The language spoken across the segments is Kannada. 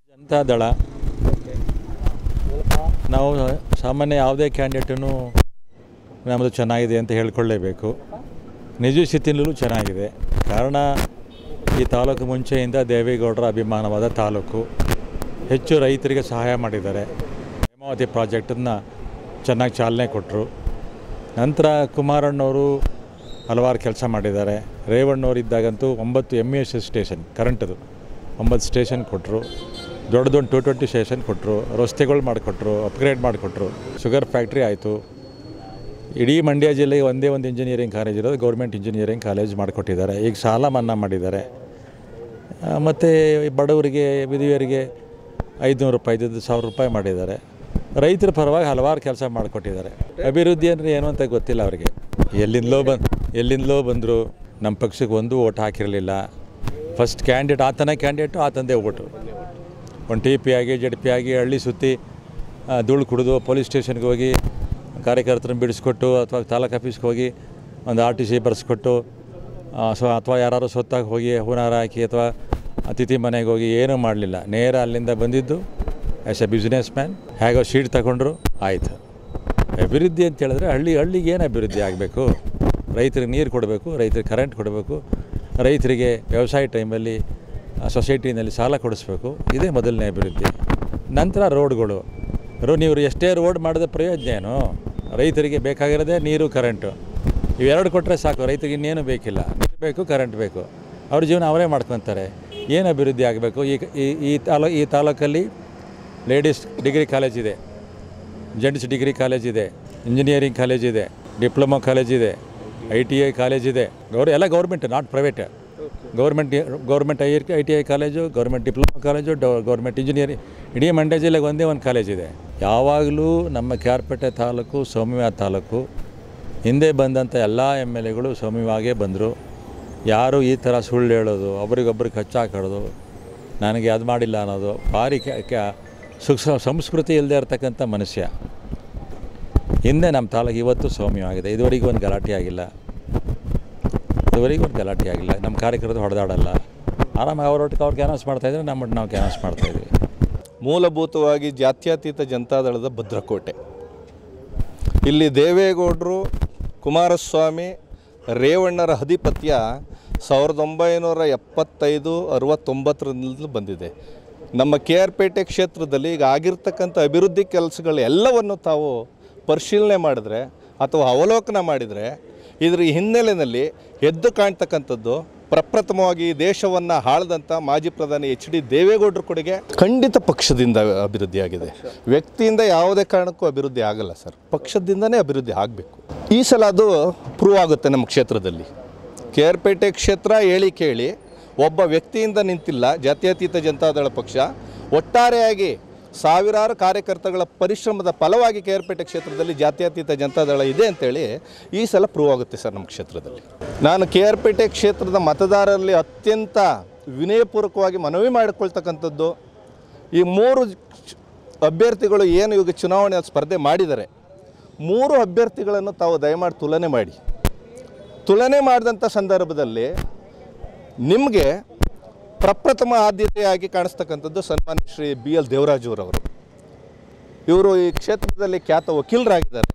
ಜನತಾದಳ ನಾವು ಸಾಮಾನ್ಯ ಯಾವುದೇ ಕ್ಯಾಂಡಿಡೇಟನ್ನು ನಮ್ಮದು ಚೆನ್ನಾಗಿದೆ ಅಂತ ಹೇಳ್ಕೊಳ್ಳೇಬೇಕು ನಿಜ ಸ್ಥಿತಿನಲ್ಲೂ ಚೆನ್ನಾಗಿದೆ ಕಾರಣ ಈ ತಾಲೂಕು ಮುಂಚೆಯಿಂದ ದೇವೇಗೌಡರ ಅಭಿಮಾನವಾದ ತಾಲೂಕು ಹೆಚ್ಚು ರೈತರಿಗೆ ಸಹಾಯ ಮಾಡಿದ್ದಾರೆ ಹೇಮಾವತಿ ಪ್ರಾಜೆಕ್ಟನ್ನು ಚೆನ್ನಾಗಿ ಚಾಲನೆ ಕೊಟ್ಟರು ನಂತರ ಕುಮಾರಣ್ಣವರು ಹಲವಾರು ಕೆಲಸ ಮಾಡಿದ್ದಾರೆ ರೇವಣ್ಣವ್ರು ಇದ್ದಾಗಂತೂ ಒಂಬತ್ತು ಎಮ್ ಎಸ್ ಸ್ಟೇಷನ್ ಕರೆಂಟದು ಒಂಬತ್ತು ಸ್ಟೇಷನ್ ಕೊಟ್ಟರು ದೊಡ್ಡ ದೊಡ್ಡ ಟು ಟ್ವೆಂಟಿ ಸ್ಟೇಷನ್ ಕೊಟ್ಟರು ರಸ್ತೆಗಳು ಮಾಡಿಕೊಟ್ರು ಅಪ್ಗ್ರೇಡ್ ಮಾಡಿಕೊಟ್ರು ಶುಗರ್ ಫ್ಯಾಕ್ಟ್ರಿ ಆಯಿತು ಇಡೀ ಮಂಡ್ಯ ಜಿಲ್ಲೆಗೆ ಒಂದೇ ಒಂದು ಇಂಜಿನಿಯರಿಂಗ್ ಕಾಲೇಜ್ ಇರೋದು ಗೌರ್ಮೆಂಟ್ ಇಂಜಿನಿಯರಿಂಗ್ ಕಾಲೇಜ್ ಮಾಡಿಕೊಟ್ಟಿದ್ದಾರೆ ಈಗ ಸಾಲ ಮನ್ನಾ ಮಾಡಿದ್ದಾರೆ ಮತ್ತು ಬಡವರಿಗೆ ವಿಧವೆಯರಿಗೆ ಐದುನೂರು ರೂಪಾಯಿ ಇದ್ದದ್ದು ಸಾವಿರ ರೂಪಾಯಿ ಮಾಡಿದ್ದಾರೆ ರೈತರ ಪರವಾಗಿ ಹಲವಾರು ಕೆಲಸ ಮಾಡಿಕೊಟ್ಟಿದ್ದಾರೆ ಅಭಿವೃದ್ಧಿ ಅಂದರೆ ಏನು ಅಂತ ಗೊತ್ತಿಲ್ಲ ಅವರಿಗೆ ಎಲ್ಲಿಂದಲೋ ಬಂದು ಎಲ್ಲಿಂದಲೋ ಬಂದರು ನಮ್ಮ ಪಕ್ಷಕ್ಕೆ ಒಂದು ಓಟ್ ಹಾಕಿರಲಿಲ್ಲ ಫಸ್ಟ್ ಕ್ಯಾಂಡಿಡೇಟ್ ಆತನೇ ಕ್ಯಾಂಡಿಡೇಟು ಆತಂದೇ ಓಟು ಒಂದು ಟಿ ಪಿ ಆಗಿ ಜಡ್ ಪಿ ಆಗಿ ಹಳ್ಳಿ ಸುತ್ತಿ ಆ, ಧೂಳು ಕುಡಿದು ಪೊಲೀಸ್ ಸ್ಟೇಷನ್ಗೆ ಹೋಗಿ ಕಾರ್ಯಕರ್ತರನ್ನ ಬಿಡಿಸ್ಕೊಟ್ಟು ಅಥವಾ ತಾಲೂಕು ಆಫೀಸ್ಗೆ ಹೋಗಿ ಒಂದು ಆರ್ ಟಿ ಸಿ ಬರೆಸ್ಕೊಟ್ಟು ಸೊ ಅಥವಾ ಯಾರು ಸೊತ್ತಾಗಿ ಹೋಗಿ ಹೂನಾರ ಹಾಕಿ ಅಥವಾ ಅತಿಥಿ ಮನೆಗೆ ಹೋಗಿ ಏನೂ ಮಾಡಲಿಲ್ಲ ನೇರ ಅಲ್ಲಿಂದ ಬಂದಿದ್ದು ಆ್ಯಸ್ ಎ ಬಿಸ್ನೆಸ್ ಮ್ಯಾನ್ ಹೇಗೋ ಶೀಟ್ ತಗೊಂಡ್ರು ಆಯಿತು ಅಭಿವೃದ್ಧಿ ಅಂತ ಹೇಳಿದ್ರೆ ಹಳ್ಳಿ ಹಳ್ಳಿಗೆ ಏನು ಅಭಿವೃದ್ಧಿ ಆಗಬೇಕು ರೈತರಿಗೆ ನೀರು ಕೊಡಬೇಕು ರೈತರಿಗೆ ಕರೆಂಟ್ ಕೊಡಬೇಕು ರೈತರಿಗೆ ವ್ಯವಸಾಯ ಟೈಮಲ್ಲಿ ಸೊಸೈಟಿನಲ್ಲಿ ಸಾಲ ಕೊಡಿಸ್ಬೇಕು ಇದೇ ಮೊದಲನೇ ಅಭಿವೃದ್ಧಿ ನಂತರ ರೋಡ್ಗಳು ರೋ ನೀವು ಎಷ್ಟೇ ರೋಡ್ ಮಾಡಿದ ಪ್ರಯೋಜನ ಏನು ರೈತರಿಗೆ ಬೇಕಾಗಿರೋದೇ ನೀರು ಕರೆಂಟು ಇವೆರಡು ಕೊಟ್ಟರೆ ಸಾಕು ರೈತರಿಗೆ ಇನ್ನೇನು ಬೇಕಿಲ್ಲ ನೀರು ಬೇಕು ಕರೆಂಟ್ ಬೇಕು ಅವ್ರ ಜೀವನ ಅವರೇ ಮಾಡ್ಕೊತಾರೆ ಏನು ಅಭಿವೃದ್ಧಿ ಆಗಬೇಕು ಈ ಈ- ಈ ತಾಲೂ ಈ ತಾಲೂಕಲ್ಲಿ ಲೇಡೀಸ್ ಡಿಗ್ರಿ ಕಾಲೇಜ್ ಇದೆ ಜೆಂಟ್ಸ್ ಡಿಗ್ರಿ ಕಾಲೇಜ್ ಇದೆ ಇಂಜಿನಿಯರಿಂಗ್ ಕಾಲೇಜ್ ಇದೆ ಡಿಪ್ಲೊಮಾ ಕಾಲೇಜ್ ಇದೆ ಐ ಟಿ ಐ ಕಾಲೇಜ್ ಇದೆ ಗೌರ್ ಎಲ್ಲ government not private government government I I T I college government diploma college government engineering ಇಡೀ ಮಂಡ್ಯ ಜಿಲ್ಲೆಗೆ ಒಂದೇ ಒಂದು ಕಾಲೇಜ್ ಇದೆ ಯಾವಾಗಲೂ ನಮ್ಮ ಕ್ಯಾರ್ಪೇಟೆ ತಾಲೂಕು ಸೌಮ್ಯವಾದ ತಾಲೂಕು ಹಿಂದೆ ಬಂದಂಥ ಎಲ್ಲ ಎಮ್ ಎಲ್ ಎಗಳು ಸೌಮ್ಯವಾಗೇ ಬಂದರು ಯಾರು ಈ ಥರ ಸುಳ್ಳು ಹೇಳೋದು ಒಬ್ರಿಗೊಬ್ರಿಗೆ ಹಚ್ಚಾಕೋದು ನನಗೆ ಅದು ಮಾಡಿಲ್ಲ ಅನ್ನೋದು ಭಾರಿ ಕ್ಯಾ- ಕ್ಯಾ ಸುಖ ಸಂಸ್ಕೃತಿ ಇಲ್ಲದೆ ಇರತಕ್ಕಂಥ ಮನುಷ್ಯ ಹಿಂದೆ ನಮ್ಮ ತಾಲೂಕು ಇವತ್ತು ಸೌಮ್ಯವಾಗಿದೆ ಇದುವರೆಗೂ ಒಂದು ಗಲಾಟೆ ಆಗಿಲ್ಲ ಇದುವರೆಗೂ ಒಂದು ಗಲಾಟೆ ಆಗಿಲ್ಲ ನಮ್ಮ ಕಾರ್ಯಕರ್ತರು ಹೊಡೆದಾಡಲ್ಲ ಆರಾಮಾಗಿ ಅವರೊಟ್ಟಿಗೆ ಅವ್ರು ಕ್ಯಾನ್ವಾಸ್ ಮಾಡ್ತಾಯಿದ್ರೆ ನಮ್ಮಟ್ಟು ನಾವು ಕ್ಯಾನ್ವಾಸ್ ಮಾಡ್ತಾಯಿದ್ವಿ ಮೂಲಭೂತವಾಗಿ ಜಾತ್ಯತೀತ ಜನತಾದಳದ ಭದ್ರಕೋಟೆ ಇಲ್ಲಿ ದೇವೇಗೌಡರು ಕುಮಾರಸ್ವಾಮಿ ರೇವಣ್ಣರ ಅಧಿಪತ್ಯ ಸಾವಿರದ ಒಂಬೈನೂರ ಎಪ್ಪತ್ತೈದು ಅರವತ್ತೊಂಬತ್ತರಿಂದಲೂ ಬಂದಿದೆ ನಮ್ಮ ಕೆ ಆರ್ ಪೇಟೆ ಕ್ಷೇತ್ರದಲ್ಲಿ ಈಗ ಆಗಿರ್ತಕ್ಕಂಥ ಅಭಿವೃದ್ಧಿ ಕೆಲಸಗಳು ಎಲ್ಲವನ್ನು ತಾವು ಪರಿಶೀಲನೆ ಮಾಡಿದ್ರೆ ಅಥವಾ ಅವಲೋಕನ ಮಾಡಿದರೆ ಇದರ ಹಿನ್ನೆಲೆಯಲ್ಲಿ ಎದ್ದು ಕಾಣ್ತಕ್ಕಂಥದ್ದು ಪ್ರಪ್ರಥಮವಾಗಿ ಈ ದೇಶವನ್ನು ಆಳ್ದಂಥ ಮಾಜಿ ಪ್ರಧಾನಿ ಎಚ್ ಡಿ ದೇವೇಗೌಡರ ಕೊಡುಗೆ ಖಂಡಿತ ಪಕ್ಷದಿಂದ ಅಭಿವೃದ್ಧಿ ಆಗಿದೆ ವ್ಯಕ್ತಿಯಿಂದ ಯಾವುದೇ ಕಾರಣಕ್ಕೂ ಅಭಿವೃದ್ಧಿ ಆಗಲ್ಲ ಸರ್ ಪಕ್ಷದಿಂದನೇ ಅಭಿವೃದ್ಧಿ ಆಗಬೇಕು ಈ ಸಲ ಅದು ಪ್ರೂವ್ ಆಗುತ್ತೆ ನಮ್ಮ ಕ್ಷೇತ್ರದಲ್ಲಿ ಕೆ ಆರ್ ಪೇಟೆ ಕ್ಷೇತ್ರ ಹೇಳಿ ಕೇಳಿ ಒಬ್ಬ ವ್ಯಕ್ತಿಯಿಂದ ನಿಂತಿಲ್ಲ ಜಾತ್ಯತೀತ ಜನತಾದಳ ಪಕ್ಷ ಒಟ್ಟಾರೆಯಾಗಿ ಸಾವಿರಾರು ಕಾರ್ಯಕರ್ತಗಳ ಪರಿಶ್ರಮದ ಫಲವಾಗಿ ಕೆ ಆರ್ ಪೇಟೆ ಕ್ಷೇತ್ರದಲ್ಲಿ ಜಾತ್ಯತೀತ ಜನತಾದಳ ಇದೆ ಅಂತೇಳಿ ಈ ಸಲ ಪ್ರೂವ್ ಆಗುತ್ತೆ ಸರ್ ನಮ್ಮ ಕ್ಷೇತ್ರದಲ್ಲಿ ನಾನು ಕೆ ಆರ್ ಪೇಟೆ ಕ್ಷೇತ್ರದ ಮತದಾರರಲ್ಲಿ ಅತ್ಯಂತ ವಿನಯಪೂರ್ವಕವಾಗಿ ಮನವಿ ಮಾಡಿಕೊಳ್ತಕ್ಕಂಥದ್ದು ಈ ಮೂರು ಚ್- ಅಭ್ಯರ್ಥಿಗಳು ಏನು ಇವಾಗ ಚುನಾವಣೆ ಸ್ಪರ್ಧೆ ಮಾಡಿದ್ದಾರೆ ಮೂರು ಅಭ್ಯರ್ಥಿಗಳನ್ನು ತಾವು ದಯಮಾಡಿ ತುಲನೆ ಮಾಡಿ ತುಲನೆ ಮಾಡಿದಂಥ ಸಂದರ್ಭದಲ್ಲಿ ನಿಮಗೆ ಪ್ರಪ್ರಥಮ ಆದ್ಯತೆಯಾಗಿ ಕಾಣಿಸ್ತಕ್ಕಂಥದ್ದು ಸನ್ಮಾನ್ಯ ಶ್ರೀ ಬಿ ಎಲ್ ದೇವರಾಜುರವರು ಇವರು ಈ ಕ್ಷೇತ್ರದಲ್ಲಿ ಖ್ಯಾತ ವಕೀಲರಾಗಿದ್ದಾರೆ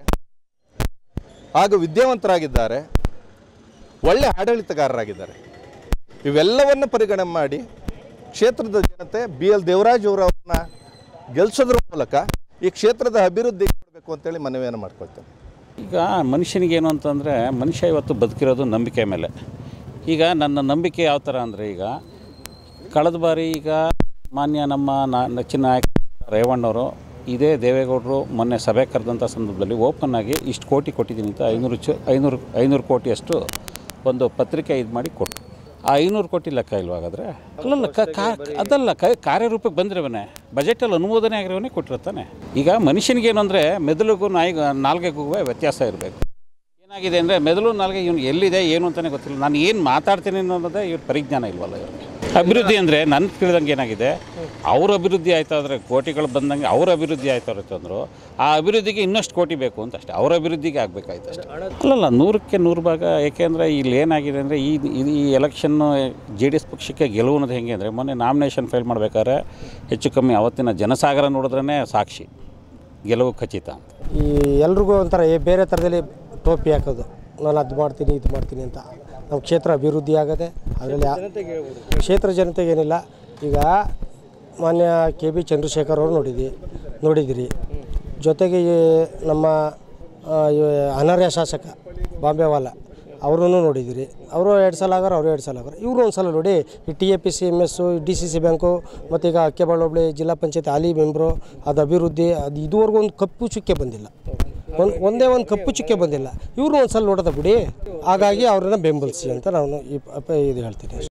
ಹಾಗೂ ವಿದ್ಯಾವಂತರಾಗಿದ್ದಾರೆ ಒಳ್ಳೆ ಆಡಳಿತಗಾರರಾಗಿದ್ದಾರೆ ಇವೆಲ್ಲವನ್ನು ಪರಿಗಣನೆ ಮಾಡಿ ಕ್ಷೇತ್ರದ ಜನತೆ ಬಿ ಎಲ್ ದೇವರಾಜ್ ಅವರನ್ನ ಗೆಲ್ಲಿಸೋದ್ರ ಮೂಲಕ ಈ ಕ್ಷೇತ್ರದ ಅಭಿವೃದ್ಧಿ ಮಾಡಬೇಕು ಅಂತೇಳಿ ಮನವಿಯನ್ನು ಮಾಡ್ಕೊಳ್ತೇನೆ ಈಗ ಮನುಷ್ಯನಿಗೇನು ಅಂತಂದರೆ ಮನುಷ್ಯ ಇವತ್ತು ಬದುಕಿರೋದು ನಂಬಿಕೆ ಮೇಲೆ ಈಗ ನನ್ನ ನಂಬಿಕೆ ಯಾವ ಥರ ಅಂದರೆ ಈಗ ಕಳೆದ ಬಾರಿ ಈಗ ಮಾನ್ಯ ನಮ್ಮ ನಾ ನೆಚ್ಚಿನ ನಾಯಕ ರೇವಣ್ಣವರು ಇದೇ ದೇವೇಗೌಡರು ಮೊನ್ನೆ ಸಭೆ ಕರೆದಂಥ ಸಂದರ್ಭದಲ್ಲಿ ಓಪನ್ ಆಗಿ ಇಷ್ಟು ಕೋಟಿ ಕೊಟ್ಟಿದ್ದೀನಿ ಅಂತ ಐನೂರು ಚು ಐನೂರು ಐನೂರು ಕೋಟಿಯಷ್ಟು ಒಂದು ಪತ್ರಿಕೆ ಇದು ಮಾಡಿ ಕೊಟ್ಟು ಆ ಐನೂರು ಕೋಟಿ ಲೆಕ್ಕ ಇಲ್ವಾ ಹಾಗಾದರೆ ಅಲ್ಲಲ್ಲ ಕ ಕಾ- ಅದಲ್ಲ ಕ ಕಾರ್ಯರೂಪಕ್ಕೆ ಬಂದಿರವನೇ ಬಜೆಟಲ್ಲಿ ಅನುಮೋದನೆ ಆಗಿರೋವನೇ ಕೊಟ್ಟಿರ್ತಾನೆ ಈಗ ಮನುಷ್ಯನಿಗೇನು ಅಂದರೆ ಮೆದುಳಿಗೂ ನಾಯಿಗೂ ನಾಲ್ಗೆಗೂ ವ್ಯತ್ಯಾಸ ಇರಬೇಕು ಏನಾಗಿದೆ ಅಂದರೆ ಮೆದುಳು ನಾಲ್ಗೆ ಇವನು ಎಲ್ಲಿದೆ ಏನು ಅಂತಲೇ ಗೊತ್ತಿಲ್ಲ ನಾನು ಏನು ಮಾತಾಡ್ತೀನಿ ಅನ್ನೋದೇ ಇವ್ರ ಪರಿಜ್ಞಾನ ಇಲ್ವಲ್ಲ ಇವ್ರಿಗೆ ಅಭಿವೃದ್ಧಿ ಅಂದರೆ ನನ್ನ ತಿಳಿದಂಗೆ ಏನಾಗಿದೆ ಅವ್ರ ಅಭಿವೃದ್ಧಿ ಆಯ್ತಾ ಅಂದರೆ ಕೋಟಿಗಳು ಬಂದಂಗೆ ಅವ್ರ ಅಭಿವೃದ್ಧಿ ಆಯ್ತಾ ಅಂದರು ಆ ಅಭಿವೃದ್ಧಿಗೆ ಇನ್ನಷ್ಟು ಕೋಟಿ ಬೇಕು ಅಂತ ಅಷ್ಟೇ ಅವ್ರ ಅಭಿವೃದ್ಧಿಗೆ ಆಗಬೇಕಾಯ್ತು ಅಷ್ಟೇ ಅಲ್ಲಲ್ಲ ನೂರಕ್ಕೆ ನೂರು ಭಾಗ ಏಕೆಂದರೆ ಇಲ್ಲಿ ಏನಾಗಿದೆ ಅಂದರೆ ಈ ಇದು ಈ ಎಲೆಕ್ಷನ್ನು ಜೆ ಡಿ ಎಸ್ ಪಕ್ಷಕ್ಕೆ ಗೆಲುವು ಅನ್ನೋದು ಹೆಂಗೆ ಅಂದರೆ ಮೊನ್ನೆ ನಾಮಿನೇಷನ್ ಫೈಲ್ ಮಾಡ್ಬೇಕಾದ್ರೆ ಹೆಚ್ಚು ಕಮ್ಮಿ ಅವತ್ತಿನ ಜನಸಾಗರ ನೋಡಿದ್ರೇ ಸಾಕ್ಷಿ ಗೆಲುವು ಖಚಿತ ಅಂತ ಈ ಎಲ್ರಿಗೂ ಒಂಥರ ಏ ಬೇರೆ ಥರದಲ್ಲಿ ಟೋಪಿ ಹಾಕೋದು ನಾನು ಅದು ಮಾಡ್ತೀನಿ ಇದು ಮಾಡ್ತೀನಿ ಅಂತ ನಮ್ಮ ಕ್ಷೇತ್ರ ಅಭಿವೃದ್ಧಿ ಆಗದೆ ಅದರಲ್ಲಿ ಯಾ- ಕ್ಷೇತ್ರ ಜನತೆಗೆ ಏನಿಲ್ಲ ಈಗ ಮಾನ್ಯ ಕೆ ಬಿ ಚಂದ್ರಶೇಖರ್ ಅವರು ನೋಡಿದ್ವಿ ನೋಡಿದಿರಿ ಜೊತೆಗೆ ಈ ನಮ್ಮ ಆ, ಈ ಅನರ್ಹ ಶಾಸಕ ಬಾಂಬೆವಾಲ ಅವ್ರನ್ನೂ ನೋಡಿದಿರಿ ಅವರು ಎರಡು ಸಲ ಆಗಾರ ಅವರು ಎರಡು ಸಲ ಆಗಾರ ಇವರು ಒಂದು ಸಲ ನೋಡಿ ಈ T A P C M S D C C bank ಮತ್ತು ಈಗ ಅಕ್ಕೆಬಾಳ್ ಹೋಬಳಿ ಜಿಲ್ಲಾ ಪಂಚಾಯತ್ ಹಾಲಿ ಮೆಂಬ್ರು ಅದು ಅಭಿವೃದ್ಧಿ ಅದು ಇದುವರೆಗೂ ಒಂದು ಕಪ್ಪು ಚುಕ್ಕೆ ಬಂದಿಲ್ಲ ಒಂದು ಒಂದೇ ಒಂದು ಕಪ್ಪು ಚುಕ್ಕೆ ಬಂದಿಲ್ಲ ಇವರು ಒಂದು ಸಲ ನೋಡೋದ ಬಿಡಿ ಹಾಗಾಗಿ ಅವ್ರನ್ನ ಬೆಂಬಲಿಸಿ ಅಂತ ನಾನು ಈ ಪ- ಇದು ಹೇಳ್ತೀನಿ